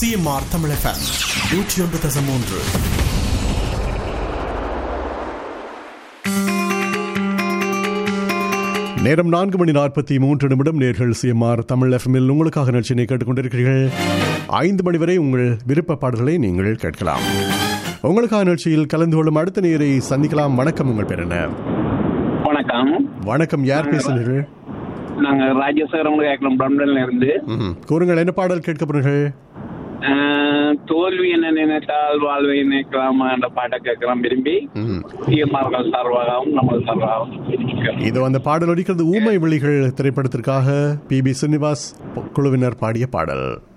CMR Tamil FM நூற்றி ஒன்று தசம் மூன்று நேரம் நான்கு மணி நாற்பத்தி மூன்று நிமிடம் நேர்கள் சிஎம்ஆர் தமிழ் எஃப்எம்மில் உங்களுக்காக நிகழ்ச்சியை கேட்டுக்கொண்டிருக்கிறீர்கள் ஐந்து மணி வரை உங்கள் விருப்ப பாடல்களை நீங்கள் கேட்கலாம் உங்களுக்காக நிகழ்ச்சியில் கலந்து கொள்ளும் அடுத்த நேரை சந்திக்கலாம் வணக்கம் உங்கள் பேர் என்ன வணக்கம் வணக்கம் யார் பேசுகிறீர்கள் நாங்க ராஜசேகரம் கேட்கலாம் பிரம்டன்ல இருந்து ம்ஹும். கூறுங்கள் என்ன பாடல் கேட்க போறீர்கள் ஆஹ், தோல்வி என்ன நினைத்தால் வாழ்வை நினைக்கலாம் என்ற பாட்டை கேட்கலாம் விரும்பி ம்ஹும். பிஎம்ஆர்கள் சார்பாகவும் நமது சார்பாகவும் இதோ அந்த பாடல் ஒலிக்கிறது ஊமை விழிகள் திரைப்படத்திற்காக பி பி ஸ்ரீனிவாஸ் குழுவினர் பாடிய பாடல்